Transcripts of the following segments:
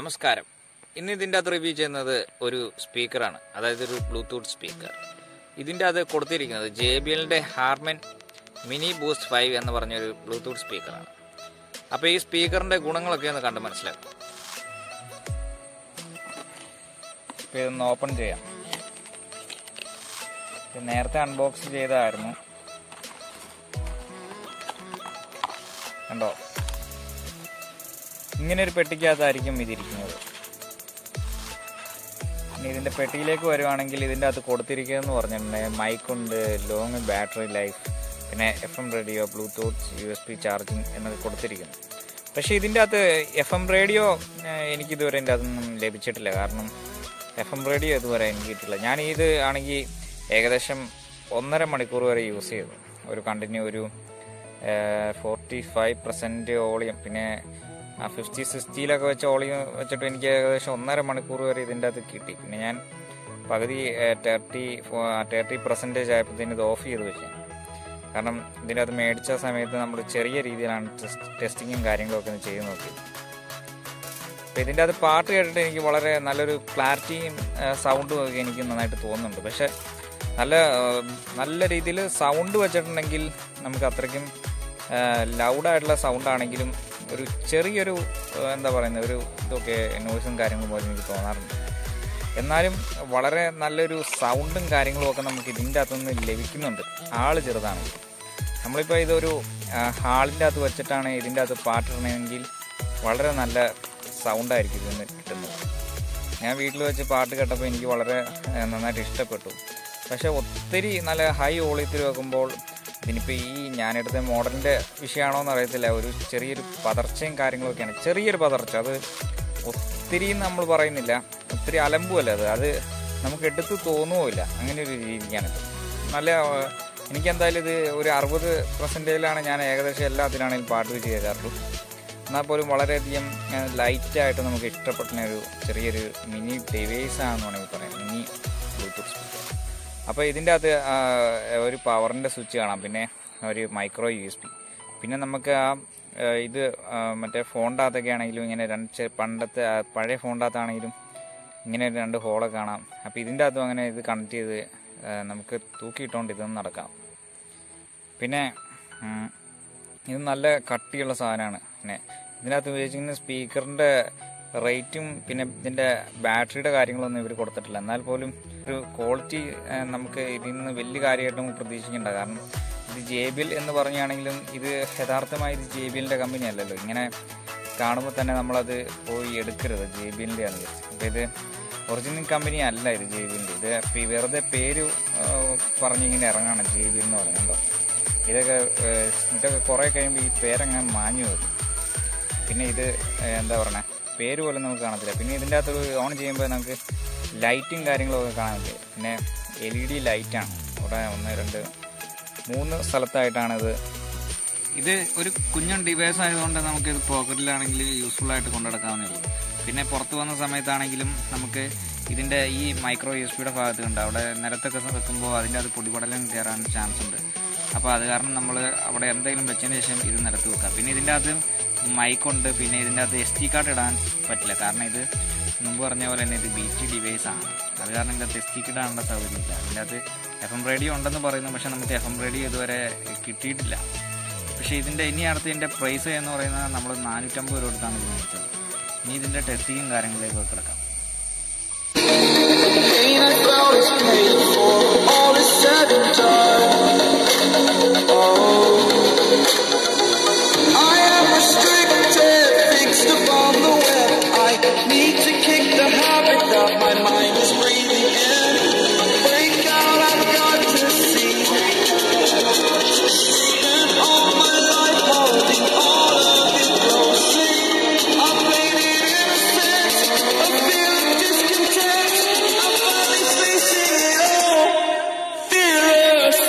നമസ്കാരം ഇന്ന് ഇതിൻ്റെ അകത്ത് റിവ്യൂ ചെയ്യുന്നത് ഒരു സ്പീക്കറാണ് അതായത് ഒരു ബ്ലൂടൂത്ത് സ്പീക്കർ ഇതിൻ്റെ അത് കൊടുത്തിരിക്കുന്നത് ജെ ബി എല്ലിൻ്റെ ഹാർമൻ മിനി ബൂസ്റ്റ് ഫൈവ് എന്ന് പറഞ്ഞൊരു ബ്ലൂടൂത്ത് സ്പീക്കറാണ് അപ്പോൾ ഈ സ്പീക്കറിൻ്റെ ഗുണങ്ങളൊക്കെ ഒന്ന് കണ്ട് മനസ്സിലാക്കും ഇപ്പോൾ ഇതൊന്ന് ഓപ്പൺ ചെയ്യാം ഇത് നേരത്തെ അൺബോക്സ് ചെയ്തതായിരുന്നു കണ്ടോ ഇങ്ങനെ ഒരു പെട്ടിക്കകത്തായിരിക്കും ഇതിരിക്കുന്നത് ഇനി ഇതിന്റെ പെട്ടിയിലേക്ക് വരുവാണെങ്കിൽ ഇതിന്റെ അകത്ത് കൊടുത്തിരിക്കുന്നതെന്ന് പറഞ്ഞിട്ടുണ്ടെങ്കിൽ മൈക്കുണ്ട് ലോങ് ബാറ്ററി ലൈഫ് പിന്നെ F M radio Bluetooth U S B charging എന്നൊക്കെ കൊടുത്തിരിക്കുന്നു പക്ഷേ ഇതിൻ്റെ അകത്ത് എഫ് എം റേഡിയോ എനിക്കിതുവരെ എൻ്റെ അതൊന്നും ലഭിച്ചിട്ടില്ല കാരണം എഫ് എം റേഡിയോ ഇതുവരെ എനിക്ക് കിട്ടില്ല ഞാൻ ഇത് ആണെങ്കിൽ ഏകദേശം ഒന്നര മണിക്കൂർ വരെ യൂസ് ചെയ്തു ഒരു കണ്ടിന്യൂ ഒരു ഫോർട്ടി ഫൈവ് പെർസെൻറ്റ് ഓളിയം പിന്നെ ആ ഫിഫ്റ്റി സിക്സ്റ്റിയിലൊക്കെ വെച്ച് ഓളിയം വെച്ചിട്ട് എനിക്ക് ഏകദേശം ഒന്നര മണിക്കൂർ വരെ ഇതിൻ്റെ അകത്ത് കിട്ടി പിന്നെ ഞാൻ പകുതി തേർട്ടി തേർട്ടി പെർസെൻറ്റേജ് ആയപ്പോഴത്തേന് ഇത് ഓഫ് ചെയ്ത് വെച്ചു കാരണം ഇതിൻ്റെ അകത്ത് മേടിച്ച സമയത്ത് നമ്മൾ ചെറിയ രീതിയിലാണ് ടെസ്റ്റിങ്ങും കാര്യങ്ങളൊക്കെ ഒന്ന് ചെയ്ത് നോക്കി അപ്പോൾ ഇതിൻ്റെ അകത്ത് പാട്ട് കേട്ടിട്ട് എനിക്ക് വളരെ നല്ലൊരു ക്ലാരിറ്റിയും സൗണ്ടും ഒക്കെ എനിക്ക് നന്നായിട്ട് തോന്നുന്നുണ്ട് പക്ഷേ നല്ല നല്ല രീതിയിൽ സൗണ്ട് വെച്ചിട്ടുണ്ടെങ്കിൽ നമുക്ക് അത്രയ്ക്കും ലൗഡായിട്ടുള്ള സൗണ്ട് ആണെങ്കിലും ഒരു ചെറിയൊരു എന്താ പറയുന്നത് ഒരു ഇതൊക്കെ നോയ്സും കാര്യങ്ങളും പോലെ എനിക്ക് തോന്നാറുണ്ട് എന്നാലും വളരെ നല്ലൊരു സൗണ്ടും കാര്യങ്ങളും ഒക്കെ നമുക്ക് ഇതിൻ്റെ അകത്തുനിന്ന് ലഭിക്കുന്നുണ്ട് ആള് ചെറുതാണ് നമ്മളിപ്പോൾ ഇതൊരു ഹാളിൻ്റെ അകത്ത് വെച്ചിട്ടാണ് ഇതിൻ്റെ അകത്ത് പാട്ടിടണമെങ്കിൽ വളരെ നല്ല സൗണ്ടായിരിക്കും ഇതിൽ നിന്ന് കിട്ടുന്നത് ഞാൻ വീട്ടിൽ വെച്ച് പാട്ട് കേട്ടപ്പോൾ എനിക്ക് വളരെ നന്നായിട്ട് ഇഷ്ടപ്പെട്ടു പക്ഷേ ഒത്തിരി നല്ല ഹൈ വോളിയത്തിൽ വെക്കുമ്പോൾ ഇതിനിപ്പോൾ ഈ ഞാനെടുത്ത മോഡലിൻ്റെ വിഷയമാണോ എന്ന് അറിയത്തില്ല ഒരു ചെറിയൊരു പതർച്ചയും കാര്യങ്ങളൊക്കെയാണ് ചെറിയൊരു പതർച്ച അത് ഒത്തിരി നമ്മൾ പറയുന്നില്ല ഒത്തിരി അലമ്പുമല്ല അത് അത് നമുക്ക് എടുത്ത് തോന്നുമില്ല അങ്ങനെ ഒരു രീതിക്കാണിത് നല്ല എനിക്കെന്തായാലും ഇത് ഒരു അറുപത് പെർസെൻറ്റേജിലാണ് ഞാൻ ഏകദേശം എല്ലാത്തിനാണെങ്കിലും പാട്ട് വെച്ച് കേൾക്കാറുള്ളൂ എന്നാൽ പോലും വളരെയധികം ലൈറ്റായിട്ട് നമുക്ക് ഇഷ്ടപ്പെടുന്ന ഒരു ചെറിയൊരു മിനി ഡിവൈസ് ആണെന്ന് വേണമെങ്കിൽ പറയാം മിനി ബ്ലൂടൂത്ത് സ്പീക്കർ അപ്പോൾ ഇതിൻ്റെ അകത്ത് ഒരു പവറിൻ്റെ സ്വിച്ച് കാണാം പിന്നെ ഒരു മൈക്രോ യു എസ് പി പിന്നെ നമുക്ക് ആ ഇത് മറ്റേ ഫോണിൻ്റെ അകത്തൊക്കെ ആണെങ്കിലും ഇങ്ങനെ രണ്ട് പണ്ടത്തെ പഴയ ഫോണിൻ്റെ അകത്താണെങ്കിലും ഇങ്ങനെ രണ്ട് ഹോളൊക്കെ കാണാം അപ്പോൾ ഇതിൻ്റെ അകത്തും അങ്ങനെ ഇത് കണക്ട് ചെയ്ത് നമുക്ക് തൂക്കിയിട്ടുകൊണ്ട് ഇതൊന്നും നടക്കാം പിന്നെ ഇത് നല്ല കട്ടിയുള്ള സാധനമാണ് പിന്നെ ഇതിനകത്ത് ഉപയോഗിച്ചിരിക്കുന്ന സ്പീക്കറിൻ്റെ റേറ്റും പിന്നെ ഇതിൻ്റെ ബാറ്ററിയുടെ കാര്യങ്ങളൊന്നും ഇവർ കൊടുത്തിട്ടില്ല എന്നാൽ പോലും ഒരു ക്വാളിറ്റി നമുക്ക് ഇതിൽ നിന്ന് വലിയ കാര്യമായിട്ടും പ്രതീക്ഷിക്കേണ്ട കാരണം ഇത് ജെ ബി എൽ എന്ന് പറയുകയാണെങ്കിലും ഇത് യഥാർത്ഥമായി ഇത് ജെ ബി എല്ലിൻ്റെ കമ്പനി അല്ലല്ലോ ഇങ്ങനെ കാണുമ്പോൾ തന്നെ നമ്മളത് പോയി എടുക്കരുത് ജെ ബി എല്ലിൻ്റെ ആണ് അപ്പോൾ ഇത് ഒറിജിനൽ കമ്പനി അല്ല ഇത് ജെ ബി എല്ലിൻ്റെ ഇത് വെറുതെ പേര് പറഞ്ഞിങ്ങനെ ഇറങ്ങാണ് ജെ ബി എൽ എന്ന് പറയുന്നത് ഇതൊക്കെ ഇതൊക്കെ കുറേ കഴിയുമ്പോൾ ഈ പേരങ്ങ് മാഞ്ഞു വരും പിന്നെ ഇത് എന്താ പറയണേ പേര് പോലും നമുക്ക് കാണത്തില്ല പിന്നെ ഇതിൻ്റെ അകത്ത് ഓൺ ചെയ്യുമ്പോൾ നമുക്ക് ലൈറ്റും കാര്യങ്ങളൊക്കെ കാണാൻ പറ്റും പിന്നെ എൽ ഇ ഡി ലൈറ്റാണ് അവിടെ ഒന്ന് രണ്ട് മൂന്ന് സ്ഥലത്തായിട്ടാണ് ഇത് ഇത് ഒരു കുഞ്ഞൻ ഡിവൈസ് ആയതുകൊണ്ട് നമുക്ക് ഇത് പോക്കറ്റിലാണെങ്കിൽ യൂസ്ഫുൾ ആയിട്ട് കൊണ്ടുനടക്കാവുന്നേ ഉള്ളൂ പിന്നെ പുറത്ത് വന്ന സമയത്താണെങ്കിലും നമുക്ക് ഇതിൻ്റെ ഈ മൈക്രോ യു എസ് പിയുടെ ഭാഗത്ത് കണ്ട് അവിടെ നിലത്തൊക്കെ വെക്കുമ്പോൾ അതിൻ്റെ അത് പൊടിപടലം കയറാൻ ചാൻസ് ഉണ്ട് അപ്പോൾ അത് കാരണം നമ്മൾ അവിടെ എന്തെങ്കിലും വെച്ചതിന് ശേഷം ഇത് നിലത്ത് വെക്കാം പിന്നെ ഇതിൻ്റെ അകത്ത് മൈക്കുണ്ട് പിന്നെ ഇതിൻ്റെ അകത്ത് എസ് ടി കാർഡ് ഇടാൻ പറ്റില്ല കാരണം ഇത് മുമ്പ് പറഞ്ഞ പോലെ തന്നെ ഇത് ബി ടി ഡിവൈസ് ആണ് അത് കാരണം ഇതിൻ്റെ അകത്ത് എസ് ടി കാർഡ് ഇടാനുള്ള സൗകര്യമില്ല അതിൻ്റെ അകത്ത് എഫ് എം റേഡിയോ ഉണ്ടെന്ന് പറയുന്നു പക്ഷേ നമുക്ക് എഫ് എം റേഡിയോ ഇതുവരെ കിട്ടിയിട്ടില്ല പക്ഷേ ഇതിൻ്റെ ഇനി അടുത്തതിൻ്റെ പ്രൈസ് എന്ന് പറയുന്നത് നമ്മൾ നാനൂറ്റമ്പത് രൂപ എടുത്താണ് ഇത് മേടിച്ചത് ഇനി ഇതിൻ്റെ ടെസ്റ്റിങ്ങും കാര്യങ്ങളിലേക്ക് കിടക്കാം pain I felt is paid for. All is said and done. Oh, I am restricted, fixed upon the web. I need to kick the habit that my mind is breathing in. Break out, I've got to see. Spent all my life holding all of it closely. I played it innocent, a feel of discontent. I'm finally facing it all, fearless.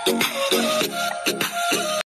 Thank